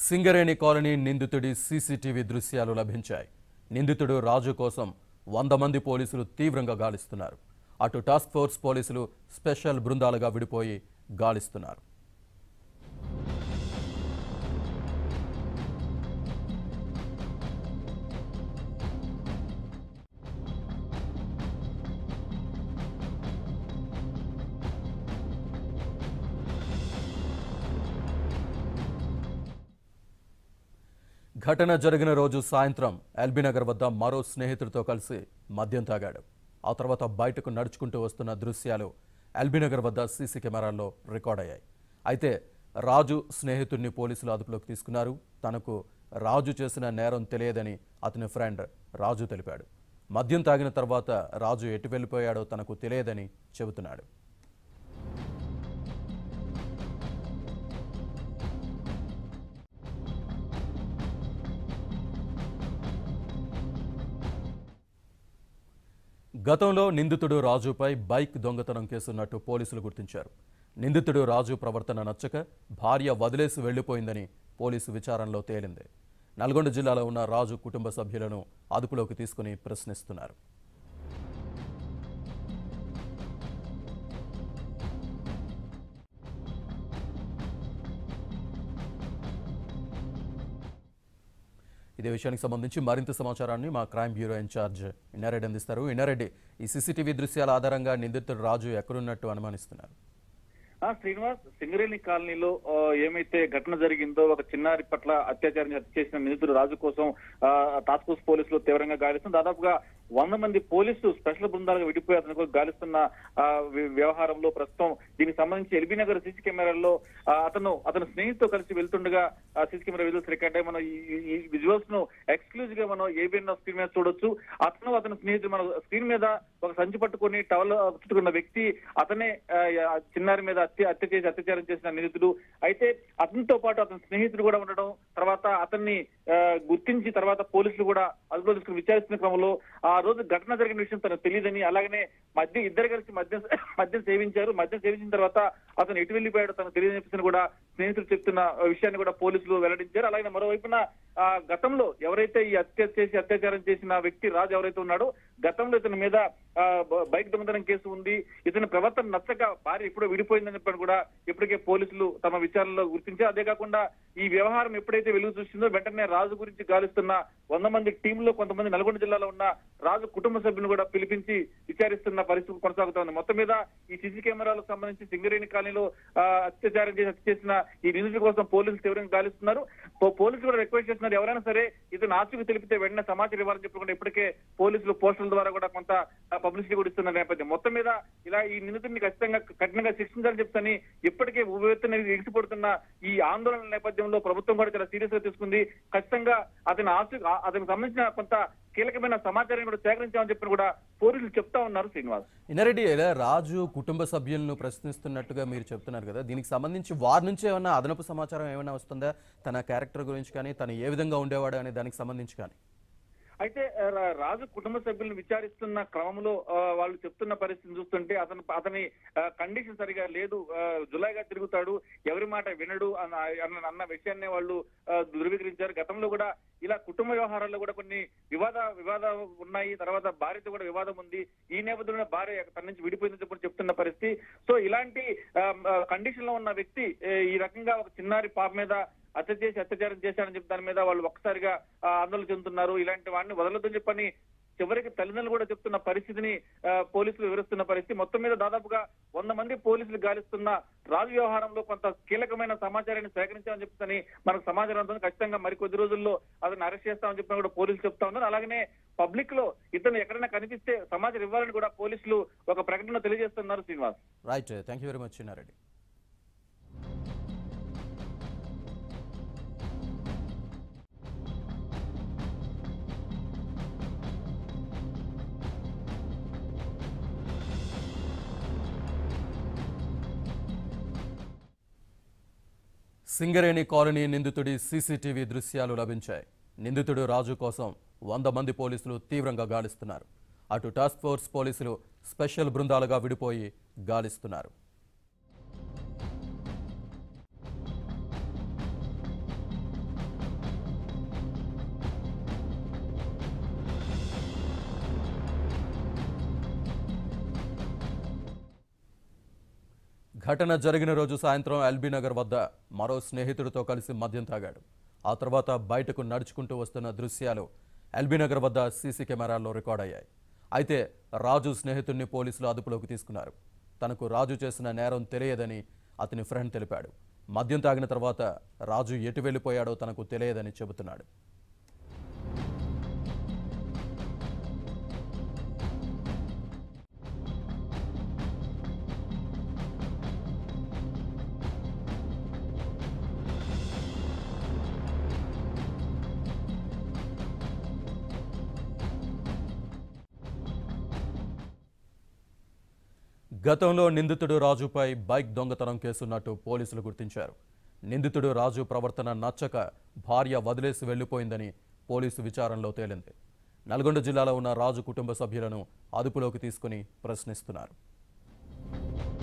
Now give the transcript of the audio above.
Singareni colony నిందితుడి CCTV దృశ్యాలు లభించాయి నిందితుడు రాజు కోసం వంద మంది పోలీసులు తీవ్రంగా గాలిస్తున్నారు అటు టాస్క్ ఫోర్స్ పోలీసులు స్పెషల్ బృందాలుగా విడిపోయి గాలిస్తున్నారు ఘటన జరిగిన రోజు సాయంత్రం ఎల్బీనగర్ వద్ద మరో స్నేహితుడితో కలిసి మద్యం తాగాడు ఆ తర్వాత బయటకు నడుచుకుంటూ వస్తున్న దృశ్యాలు ఎల్బీనగర్ వద్ద సీసీ కెమెరాల్లో రికార్డ్ అయ్యాయి అయితే రాజు స్నేహితుడిని పోలీసులు అదుపులోకి తీసుకున్నారు తనకు రాజు చేసిన నేరం తెలియదని అతని ఫ్రెండ్ రాజు తెలిపాడు మద్యం తాగిన తర్వాత రాజు ఎటు వెళ్ళిపోయాడో తనకు తెలియదని చెబుతున్నాడు గతంలో నిందితుడు రాజుపై బైక్ దొంగతనం కేసున్నట్టు పోలీసులు గుర్తించారు నిందితుడు రాజు ప్రవర్తన నచ్చక భార్య వదిలేసి వెళ్లిపోయిందని పోలీసు విచారణలో తేలింది నల్గొండ జిల్లాలో ఉన్న రాజు కుటుంబ సభ్యులను అదుపులోకి తీసుకుని ప్రశ్నిస్తున్నారు ఇదే విషయానికి సంబంధించి మరింత సమాచారాన్ని మా క్రైమ్ బ్యూరో ఇన్ఛార్జ్ ఇన్నారెడ్డి అందిస్తారు ఇన్నారెడ్డి ఈ సీసీటీవీ దృశ్యాల ఆధారంగా నిందితుడు రాజు ఎక్కడున్నట్టు అనుమానిస్తున్నారు ఆ శ్రీనివాస్ సింగరేణి కాలనీలో ఆ, ఏమైతే ఘటన జరిగిందో ఒక చిన్నారి పట్ల అత్యాచారం హత్య చేసిన నిందితుడు రాజు కోసం ఆ, టాస్క్ ఫోర్స్ పోలీసులు తీవ్రంగా గాలిస్తున్న దాదాపుగా వంద మంది పోలీసు స్పెషల్ బృందాలుగా విడిపోయి అతను కూడా గాలిస్తున్న ఆ, వ్య- వ్యవహారంలో ప్రస్తుతం దీనికి సంబంధించి ఎల్బీ నగర్ సీసీ కెమెరాల్లో ఆ, అతను అతను స్నేహితుతో కలిసి వెళ్తుండగా సీసీ కెమెరా విజువల్స్ రికార్డ్ అయ్యి మనం ఈ- ఈ విజువల్స్ ను ఎక్స్క్లూజివ్ గా మనం ఏబిఎన్ స్క్రీన్ మీద చూడొచ్చు అతను అతని స్నేహితుడు మన స్క్రీన్ మీద ఒక సంచి పట్టుకొని టవల్ చుట్టుకున్న వ్యక్తి అతనే ఆ, ఆ చిన్నారి మీద హత్య హత్య చేసి అత్యాచారం చేసిన నిందితుడు అయితే అతనితో పాటు అతని స్నేహితుడు కూడా ఉండడం తర్వాత అతన్ని ఆ, గుర్తించి తర్వాత పోలీసులు కూడా అదుపులో తీసుకుని విచారిస్తున్న క్రమంలో ఆ రోజు ఘటన జరిగిన విషయం తనకు తెలియదని అలాగనే మద్యం ఇద్దరు కలిసి మద్యం మద్యం సేవించారు మద్యం సేవించిన తర్వాత అతను ఎటు వెళ్ళిపోయాడో తనకు తెలియదని చెప్పేసి కూడా స్నేహితులు చెప్తున్న విషయాన్ని కూడా పోలీసులు వెల్లడించారు అలాగే మరోవైపున ఆ గతంలో ఎవరైతే ఈ హత్య చేసి అత్యాచారం చేసిన వ్యక్తి రాజు ఎవరైతే ఉన్నాడో గతంలో ఇతని మీద ఆ, బ- బైక్ దొంగతనం కేసు ఉంది ఇతని ప్రవర్తన నచ్చక భార్య ఎప్పుడో విడిపోయిందని చెప్పని కూడా ఇప్పటికే పోలీసులు తమ విచారణలో గుర్తించారు అదే కాకుండా ఈ వ్యవహారం ఎప్పుడైతే వెలుగు చూసిందో వెంటనే రాజు గురించి గాలిస్తున్న వంద మంది టీంలో కొంతమంది నల్గొండ జిల్లాలో ఉన్న రాజు కుటుంబ సభ్యులను కూడా పిలిపించి విచారిస్తున్న పరిస్థితి కొనసాగుతోంది మొత్తం మీద ఈ సీసీ కెమెరాలకు సంబంధించి సింగరేణి కాలనీలో ఆ, అత్యాచారం చేసి హత్య చేసిన ఈ నిందితుల కోసం పోలీసులు తీవ్రంగా గాలిస్తున్నారు పో- పోలీసులు కూడా రిక్వెస్ట్ చేస్తున్నారు ఎవరైనా సరే ఇతను ఆచూకీ తెలిపితే వెంటనే సమాచారం ఇవ్వాలని చెప్పుకుంటే ఇప్పటికే పోలీసులు పోస్టుల ద్వారా కూడా కొంత పబ్లిసిటీ కూడా ఇస్తున్న నేపథ్యం మొత్తం మీద ఇలా ఈ నిందితుడిని ఖచ్చితంగా కఠినంగా శిక్షించాలని చెప్తాని ఇప్పటికే ఉవ్వెత్తున ఎగిసిపడుతున్న ఈ ఆందోళన నేపథ్యంలో ప్రభుత్వం కూడా చాలా సీరియస్ గా తీసుకుంది ఖచ్చితంగా అతని ఆచూ ఆ- అతనికి సంబంధించిన కొంత కీలకమైన సమాచారం కూడా సేకరించామని చెప్పి కూడా పోలీసులు చెప్తా ఉన్నారు శ్రీనివాస్ ఇన్నారెడ్డి ఇలా రాజు కుటుంబ సభ్యులను ప్రశ్నిస్తున్నట్టుగా మీరు చెప్తున్నారు కదా దీనికి సంబంధించి వారి నుంచి ఏమైనా అదనపు సమాచారం ఏమైనా వస్తుందా తన క్యారెక్టర్ గురించి కానీ తను ఏ విధంగా ఉండేవాడు అనే దానికి సంబంధించి కానీ అయితే ఆ, రా- రాజు కుటుంబ సభ్యులను విచారిస్తున్న క్రమంలో ఆ, వాళ్ళు చెప్తున్న పరిస్థితిని చూస్తుంటే అతను అతని ఆ, కండిషన్ సరిగా లేదు ఆ, జులాయిగా తిరుగుతాడు ఎవరి మాట వినడు అన్న అన్న- అన్న విషయాన్ని వాళ్ళు ఆ, ధృవీకరించారు గతంలో కూడా ఇలా కుటుంబ వ్యవహారాల్లో కూడా కొన్ని వివాద వివాదాలు ఉన్నాయి తర్వాత భార్యతో కూడా వివాదం ఉంది ఈ నేపథ్యంలో భార్య తన నుంచి విడిపోయిందని చెప్పి చెప్తున్న పరిస్థితి సో ఇలాంటి కండిషన్ లో ఉన్న వ్యక్తి ఏ, ఈ రకంగా ఒక చిన్నారి పాప మీద హత్య చేసి అత్యాచారం చేశాడని చెప్పి దాని మీద వాళ్ళు ఒక్కసారిగా ఆ, ఆందోళన చెందుతున్నారు ఇలాంటి వాడిని వదలొద్దని చెప్పని చివరికి తల్లిదండ్రులు కూడా చెప్తున్న పరిస్థితిని ఆ, పోలీసులు వివరిస్తున్న పరిస్థితి మొత్తం మీద దాదాపుగా వంద మంది పోలీసులు గాలిస్తున్న రాజు వ్యవహారంలో కొంత కీలకమైన సమాచారాన్ని సేకరించామని చెప్తుందని మనకు సమాచారం ఉంటుంది ఖచ్చితంగా మరికొద్ది రోజుల్లో అతను అరెస్ట్ చేస్తామని చెప్పి కూడా పోలీసులు చెప్తా ఉన్నారు అలాగనే పబ్లిక్ లో ఇతను ఎక్కడైనా కనిపిస్తే సమాచారం ఇవ్వాలని కూడా పోలీసులు ఒక ప్రకటన తెలియజేస్తున్నారు Srinivas right thank you very much Innareddy Singareni colony నిందితుడి సీసీటీవీ దృశ్యాలు లభించాయి నిందితుడు రాజు కోసం వంద మంది పోలీసులు తీవ్రంగా గాలిస్తున్నారు అటు టాస్క్ ఫోర్స్ పోలీసులు స్పెషల్ బృందాలుగా విడిపోయి గాలిస్తున్నారు ఘటన జరిగిన రోజు సాయంత్రం ఎల్బీ నగర్ వద్ద మరో స్నేహితుడితో కలిసి మద్యం తాగాడు ఆ తర్వాత బయటకు నడుచుకుంటూ వస్తున్న దృశ్యాలు ఎల్బీ నగర్ వద్ద సీసీ కెమెరాల్లో రికార్డ్ అయ్యాయి అయితే రాజు స్నేహితుడిని పోలీసులు అదుపులోకి తీసుకున్నారు తనకు రాజు చేసిన నేరం తెలియదని అతని ఫ్రెండ్ తెలిపాడు మద్యం తాగిన తర్వాత రాజు ఎటు వెళ్ళిపోయాడో తనకు తెలియదని చెబుతున్నాడు గతంలో నిందితుడు రాజుపై బైక్ దొంగతనం కేసున్నట్టు పోలీసులు గుర్తించారు నిందితుడు రాజు ప్రవర్తన నచ్చక భార్య వదిలేసి వెళ్లిపోయిందని పోలీసు విచారణలో తేలింది నల్గొండ జిల్లాలో ఉన్న రాజు కుటుంబ సభ్యులను అదుపులోకి తీసుకుని ప్రశ్నిస్తున్నారు